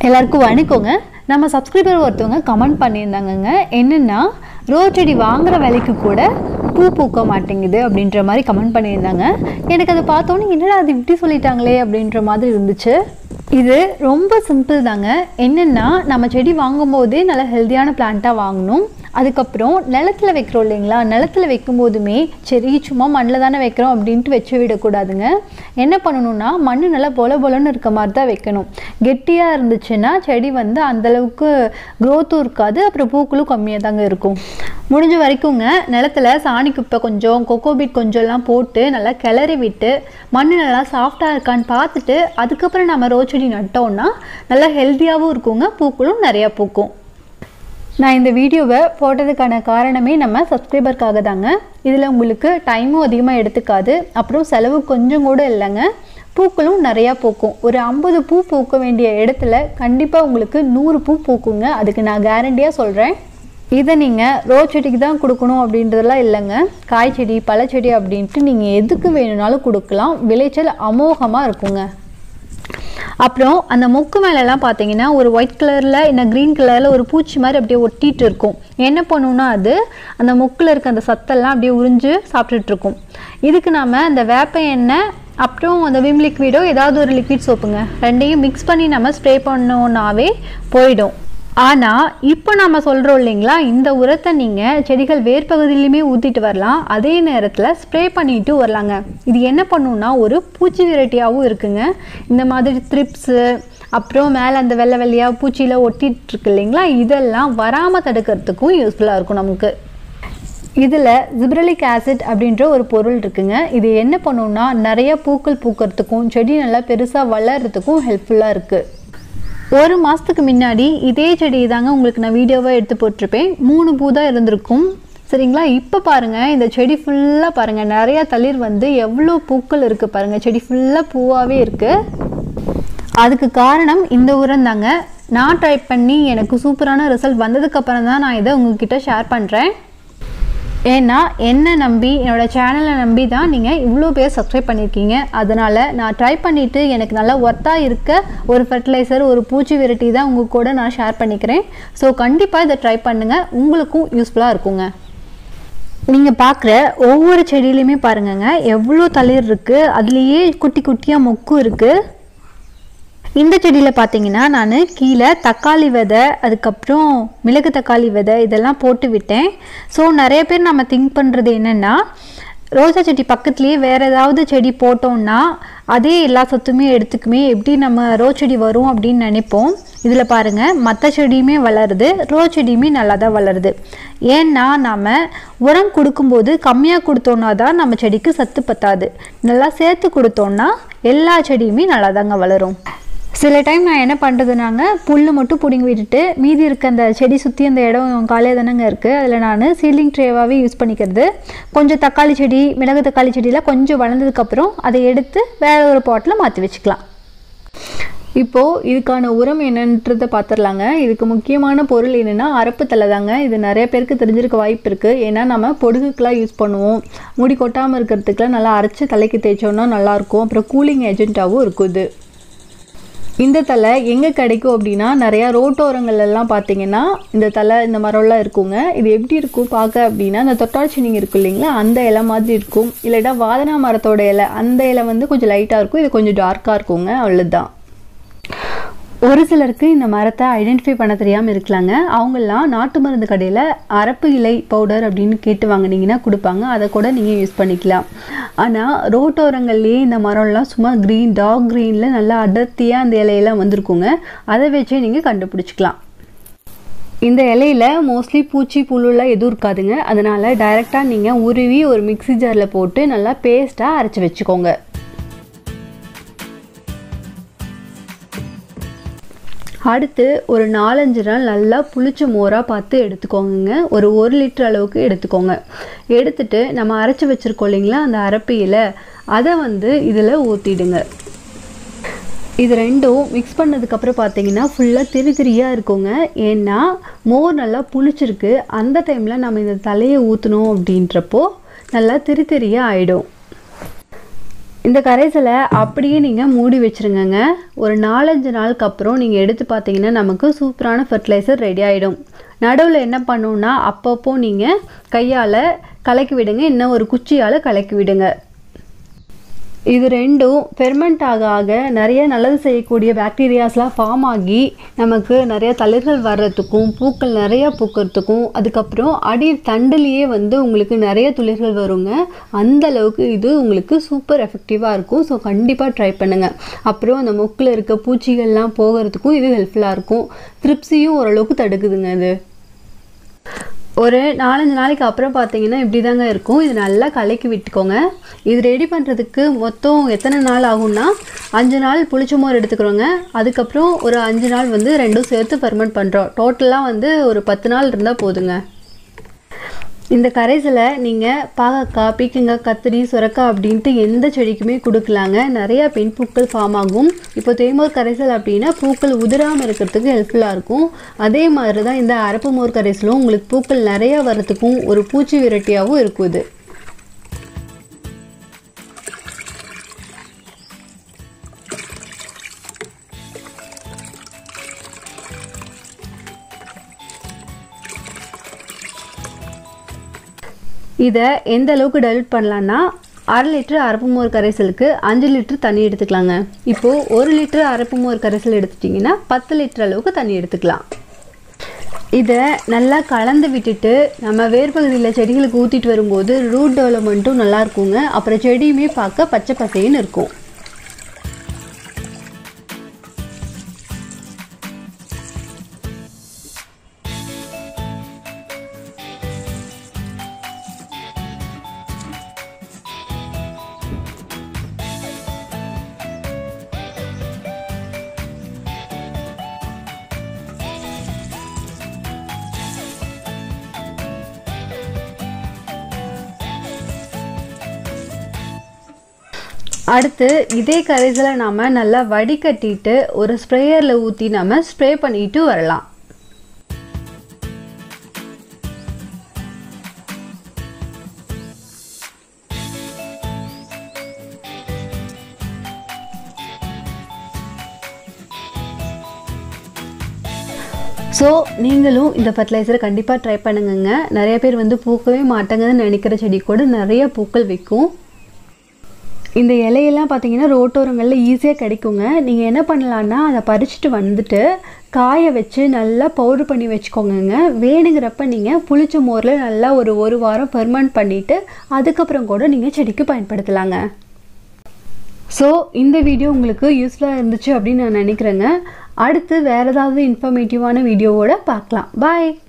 எல்லாருக்கும் வணக்கங்க நம்ம சப்ஸ்கிரைபர் ஒருத்தவங்க கமெண்ட் பண்ணியிருந்தாங்கங்க என்னென்னா ரோஸ் செடி வாங்குற விலைக்கு கூட பூ பூக்க மாட்டேங்குது அப்படின்ற மாதிரி கமெண்ட் பண்ணியிருந்தாங்க எனக்கு அதை பார்த்தோன்னே என்னடா அது இப்படி சொல்லிட்டாங்களே அப்படின்ற மாதிரி இருந்துச்சு இது ரொம்ப சிம்பிள் தாங்க என்னென்னா நம்ம செடி வாங்கும்போதே நல்ல ஹெல்த்தியான பிளான்ட்டாக வாங்கணும் அதுக்கப்புறம் நிலத்துல வைக்கிறோம் இல்லைங்களா நிலத்துல வைக்கும் போதுமே சரி சும்மா மண்ணில் தானே வைக்கிறோம் அப்படின்ட்டு வச்சு விடக்கூடாதுங்க என்ன பண்ணணும்னா மண் நல்லா பொல பொலன்னு இருக்க மாதிரி தான் வைக்கணும் கெட்டியாக இருந்துச்சுன்னா செடி வந்து அந்தளவுக்கு க்ரோத்தும் இருக்காது அப்புறம் பூக்களும் கம்மியாக தாங்க இருக்கும் முடிஞ்ச வரைக்குங்க நிலத்துல சாணி குப்பை கொஞ்சம் கொக்கோபீட் கொஞ்சம்லாம் போட்டு நல்லா கிளறி விட்டு மண் நல்லா சாஃப்டாக இருக்கான்னு பார்த்துட்டு அதுக்கப்புறம் நம்ம ரோஸ் செடி நட்டோம்னா நல்லா ஹெல்த்தியாகவும் இருக்குங்க பூக்களும் நிறையா பூக்கும் நான் இந்த வீடியோவை போட்டதுக்கான காரணமே நம்ம சப்ஸ்கிரைபருக்காக தாங்க இதில் உங்களுக்கு டைமும் அதிகமாக எடுத்துக்காது அப்புறம் செலவு கொஞ்சம் கூட இல்லைங்க பூக்களும் நிறையா பூக்கும் ஒரு ஐம்பது பூ பூக்க வேண்டிய இடத்துல கண்டிப்பாக உங்களுக்கு நூறு பூ பூக்குங்க அதுக்கு நான் கேரண்டியாக சொல்கிறேன் இதை நீங்கள் ரோஸ் செடிக்கு தான் கொடுக்கணும் அப்படின்றதெல்லாம் இல்லைங்க காய் செடி பழச்செடி அப்படின்ட்டு நீங்கள் எதுக்கு வேணும்னாலும் கொடுக்கலாம் விளைச்சல் அமோகமாக இருக்குங்க அப்புறம் அந்த மொக்கு மேலெல்லாம் பார்த்தீங்கன்னா ஒரு ஒயிட் கலரில் இல்லை க்ரீன் கலரில் ஒரு பூச்சி மாதிரி அப்படியே ஒட்டிட்டு இருக்கும் என்ன பண்ணுன்னா அது அந்த மொக்கில் இருக்க அந்த சத்தெல்லாம் அப்படியே உறிஞ்சு சாப்பிட்டுட்டு இருக்கும் இதுக்கு நாம் அந்த வேப்ப எண்ணெய் அப்புறம் அந்த விம் லிக்விடோ ஏதாவது ஒரு லிக்விட் சோப்புங்க ரெண்டையும் மிக்ஸ் பண்ணி நம்ம ஸ்ப்ரே பண்ணோன்னாவே போயிடும் ஆனால் இப்போ நம்ம சொல்கிறோம் இல்லைங்களா இந்த உரத்தை நீங்கள் செடிகள் வேர் பகுதியிலையுமே ஊற்றிட்டு வரலாம் அதே நேரத்தில் ஸ்ப்ரே பண்ணிட்டு வரலாங்க இது என்ன பண்ணுன்னா ஒரு பூச்சி வெரைட்டியாகவும் இருக்குங்க இந்த மாதிரி த்ரிப்ஸு அப்புறம் மேலே அந்த வெள்ளை வெள்ளையாக பூச்சியில் ஒட்டிட்டு இருக்கு இல்லைங்களா இதெல்லாம் வராமல் தடுக்கிறதுக்கும் யூஸ்ஃபுல்லாக இருக்கும் நமக்கு இதில் ஜிப்ரலிக் ஆசிட் அப்படின்ற ஒரு பொருள் இருக்குங்க இது என்ன பண்ணுன்னா நிறைய பூக்கள் பூக்கிறதுக்கும் செடி நல்லா பெருசாக வளர்கிறதுக்கும் ஹெல்ப்ஃபுல்லாக இருக்குது ஒரு மாதத்துக்கு முன்னாடி இதே செடி தாங்க உங்களுக்கு நான் வீடியோவாக எடுத்து போட்டிருப்பேன் மூணு பூ தான் இருந்திருக்கும் சரிங்களா இப்போ பாருங்கள் இந்த செடி ஃபுல்லாக பாருங்கள் நிறையா தளிர் வந்து எவ்வளோ பூக்கள் இருக்குது பாருங்கள் செடி ஃபுல்லாக பூவாகவே இருக்குது அதுக்கு காரணம் இந்த உரம் தாங்க நான் ட்ரை பண்ணி எனக்கு சூப்பரான ரிசல்ட் வந்ததுக்கப்புறம் தான் நான் இதை உங்ககிட்ட ஷேர் பண்ணுறேன் ஏன்னா என்னை நம்பி என்னோடய சேனலை நம்பி தான் நீங்கள் இவ்வளோ பேர் சப்ஸ்கிரைப் பண்ணியிருக்கீங்க அதனால் நான் ட்ரை பண்ணிவிட்டு எனக்கு நல்லா ஒர்த்தாக இருக்க ஒரு ஃபர்டிலைசர் ஒரு பூச்சி வெரைட்டி தான் உங்கள் கூட நான் ஷேர் பண்ணிக்கிறேன் ஸோ கண்டிப்பாக இதை ட்ரை பண்ணுங்கள் உங்களுக்கும் யூஸ்ஃபுல்லாக இருக்குங்க நீங்கள் பார்க்குற ஒவ்வொரு செடியிலையுமே பாருங்கங்க எவ்வளோ தளிர் இருக்குது அதுலேயே குட்டி குட்டியாக மொக்கு இருக்குது இந்த செடியில் பார்த்தீங்கன்னா நான் கீழே தக்காளி விதை அதுக்கப்புறம் மிளகு தக்காளி விதை இதெல்லாம் போட்டு விட்டேன் ஸோ நிறைய பேர் நம்ம திங்க் பண்ணுறது என்னென்னா ரோஜா செடி பக்கத்துலேயே வேறு ஏதாவது செடி போட்டோம்னா அதே எல்லா சத்துமே எடுத்துக்குமே எப்படி நம்ம ரோஸ் செடி வரும் அப்படின்னு நினைப்போம் இதில் பாருங்கள் மற்ற செடியுமே வளருது ரோஸ் செடியுமே நல்லா தான் வளருது ஏன்னா நாம் உரம் கொடுக்கும்போது கம்மியாக கொடுத்தோன்னா தான் நம்ம செடிக்கு சத்து பத்தாது நல்லா சேர்த்து கொடுத்தோன்னா எல்லா செடியுமே நல்லா தாங்க வளரும் சில டைம் நான் என்ன பண்ணுறதுனாங்க புல் மட்டும் பிடுங்கி விட்டுட்டு மீதி இருக்க அந்த செடி சுற்றி அந்த இடம் காலியாக தானேங்க இருக்குது அதில் நான் சீலிங் ட்ரேவாகவே யூஸ் பண்ணிக்கிறது கொஞ்சம் தக்காளி செடி மிளகு தக்காளி செடியெலாம் கொஞ்சம் வளர்ந்ததுக்கப்புறம் அதை எடுத்து வேற ஒரு பாட்டில் மாற்றி வச்சுக்கலாம் இப்போது இதுக்கான உரம் என்னன்றதை பார்த்துடலாங்க இதுக்கு முக்கியமான பொருள் என்னென்னா அரப்பு தலை தாங்க இது நிறைய பேருக்கு தெரிஞ்சிருக்க வாய்ப்பு இருக்குது ஏன்னா நம்ம பொடுகுக்கெலாம் யூஸ் பண்ணுவோம் முடி கொட்டாமல் இருக்கிறதுக்குலாம் நல்லா அரைச்சி தலைக்கு தேய்ச்சோன்னா நல்லாயிருக்கும் அப்புறம் கூலிங் ஏஜென்ட்டாகவும் இருக்கும் இது இந்த தலை எங்கே கிடைக்கும் அப்படின்னா நிறையா ரோட்டோரங்கள்லாம் பார்த்தீங்கன்னா இந்த தலை இந்த மரம்லாம் இருக்குங்க இது எப்படி இருக்கும் பார்க்க அப்படின்னா இந்த தொட்டாச்சினிங்க இருக்கும் இல்லைங்களா அந்த இலை மாதிரி இருக்கும் இல்லாட்டா வாதனா மரத்தோட இலை அந்த இலை வந்து கொஞ்சம் லைட்டாக இருக்கும் இது கொஞ்சம் டார்க்காக இருக்குங்க அவ்வளோதான் ஒரு சிலருக்கு இந்த மரத்தை ஐடென்டிஃபை பண்ண தெரியாமல் இருக்கலாங்க அவங்கெல்லாம் நாட்டு மருந்து கடையில் அரப்பு இலை பவுடர் அப்படின்னு கேட்டு வாங்கினீங்கன்னா கொடுப்பாங்க அதை கூட நீங்கள் யூஸ் பண்ணிக்கலாம் ஆனால் ரோட்டோரங்கள்லேயே இந்த மரம்லாம் சும்மா க்ரீன் டார்க் க்ரீனில் நல்லா அடர்த்தியாக அந்த இலையெல்லாம் வந்திருக்குங்க அதை வச்சே நீங்கள் கண்டுபிடிச்சிக்கலாம் இந்த இலையில மோஸ்ட்லி பூச்சி புழுலாம் எதுவும் இருக்காதுங்க அதனால் டைரெக்டாக நீங்கள் உருவி ஒரு மிக்ஸி ஜாரில் போட்டு நல்லா பேஸ்ட்டாக அரைச்சி வச்சுக்கோங்க அடுத்து ஒரு நாலஞ்சு நாள் நல்லா புளிச்ச மோராக பார்த்து எடுத்துக்கோங்க ஒரு ஒரு லிட்டர் அளவுக்கு எடுத்துக்கோங்க எடுத்துட்டு நம்ம அரைச்சி வச்சுருக்கோம் இல்லைங்களா அந்த அரப்பியில் அதை வந்து இதில் ஊற்றிடுங்க இது ரெண்டும் மிக்ஸ் பண்ணதுக்கப்புறம் பார்த்தீங்கன்னா ஃபுல்லாக திரி திரியாக இருக்குங்க ஏன்னா மோர் நல்லா புளிச்சிருக்கு அந்த டைமில் நம்ம இந்த தலையை ஊற்றணும் அப்படின்றப்போ நல்லா திரி திரியாக ஆகிடும் இந்த கரைசலை அப்படியே நீங்கள் மூடி வச்சுருங்கங்க ஒரு நாலஞ்சு நாளுக்கு அப்புறம் நீங்கள் எடுத்து பார்த்தீங்கன்னா நமக்கு சூப்பரான ஃபெர்டிலைசர் ரெடி ஆகிடும் நடுவில் என்ன பண்ணணுன்னா அப்பப்போ நீங்கள் கையால் கலக்கி விடுங்க இன்னும் ஒரு குச்சியால் கலக்கி விடுங்க இது ரெண்டும் ஃபெர்மெண்ட் ஆக ஆக நிறைய நல்லது செய்யக்கூடிய பாக்டீரியாஸ்லாம் ஃபார்ம் ஆகி நமக்கு நிறைய தளிர்கள் வர்றதுக்கும் பூக்கள் நிறைய பூக்கிறதுக்கும் அதுக்கப்புறம் அடி தண்டுலேயே வந்து உங்களுக்கு நிறைய துளிர்கள் வருங்க அந்த அளவுக்கு இது உங்களுக்கு சூப்பர் எஃபெக்டிவாக இருக்கும் ஸோ கண்டிப்பாக ட்ரை பண்ணுங்கள் அப்புறம் அந்த முக்கில் இருக்க பூச்சிகள்லாம் போகிறதுக்கும் இது ஹெல்ப்ஃபுல்லாக இருக்கும் த்ரிப்ஸியும் ஓரளவுக்கு தடுக்குதுங்க இது ஒரு நாலஞ்சு நாளைக்கு அப்புறம் பார்த்தீங்கன்னா இப்படி தாங்க இருக்கும் இது நல்லா கலக்கி விட்டுக்கோங்க இது ரெடி பண்ணுறதுக்கு மொத்தம் எத்தனை நாள் ஆகும்னா அஞ்சு நாள் புளிச்ச மோர் எடுத்துக்கிறோங்க அதுக்கப்புறம் ஒரு அஞ்சு நாள் வந்து ரெண்டும் சேர்த்து ஃபெர்மெண்ட் பண்ணுறோம் டோட்டலாக வந்து ஒரு பத்து நாள் இருந்தால் போதுங்க இந்த கரைசலை நீங்கள் பாகக்காய் பீக்கங்காய் கத்திரி சுரக்காய் அப்படின்ட்டு எந்த செடிக்குமே கொடுக்கலாங்க நிறையா பெண் பூக்கள் ஃபார்ம் ஆகும் இப்போ தேமோர் கரைசல் அப்படின்னா பூக்கள் உதிராமல் இருக்கிறதுக்கு ஹெல்ப்ஃபுல்லாக இருக்கும் அதே மாதிரி தான் இந்த அரப்பு மோர் கரைசலும் உங்களுக்கு பூக்கள் நிறையா வர்றதுக்கும் ஒரு பூச்சி விரட்டியாகவும் இருக்கும் இது இதை எந்த அளவுக்கு டைல்யூட் பண்ணலான்னா அரை லிட்டர் அரப்பு மோர் கரைசலுக்கு அஞ்சு லிட்டர் தண்ணி எடுத்துக்கலாங்க இப்போது ஒரு லிட்டர் அரப்பு மோர் கரைசல் எடுத்துட்டிங்கன்னா பத்து லிட்டர் அளவுக்கு தண்ணி எடுத்துக்கலாம் இதை நல்லா கலந்து விட்டுட்டு நம்ம வேர்பகுதியில் செடிகளுக்கு ஊற்றிட்டு வரும்போது ரூட் டெவலப்மெண்ட்டும் நல்லா இருக்குங்க அப்புறம் செடியுமே பார்க்க பச்சை பசைன்னு இருக்கும் அடுத்து இதே கரைசலை நாம் நல்லா வடிகட்டிட்டு ஒரு ஸ்ப்ரேயரில் ஊற்றி நம்ம ஸ்ப்ரே பண்ணிட்டு வரலாம் ஸோ நீங்களும் இந்த ஃபர்டிலைசரை கண்டிப்பாக ட்ரை பண்ணுங்கங்க நிறைய பேர் வந்து பூக்கவே மாட்டாங்கன்னு நினைக்கிற செடி கூட நிறைய பூக்கள் வைக்கும் இந்த இலையெல்லாம் பார்த்தீங்கன்னா ரோட்டோரங்களில் ஈஸியாக கிடைக்குங்க நீங்கள் என்ன பண்ணலான்னா அதை பறிச்சுட்டு வந்துட்டு காய வச்சு நல்லா பவுடர் பண்ணி வச்சுக்கோங்கங்க வேணுங்கிறப்ப நீங்கள் புளிச்ச மோரில் நல்லா ஒரு ஒரு வாரம் ஃபெர்மெண்ட் பண்ணிவிட்டு அதுக்கப்புறம் கூட நீங்கள் செடிக்கு பயன்படுத்தலாங்க ஸோ இந்த வீடியோ உங்களுக்கு யூஸ்ஃபுல்லாக இருந்துச்சு அப்படின்னு நான் நினைக்கிறேங்க அடுத்து வேறு ஏதாவது இன்ஃபர்மேட்டிவான வீடியோவோட பார்க்கலாம் பாய்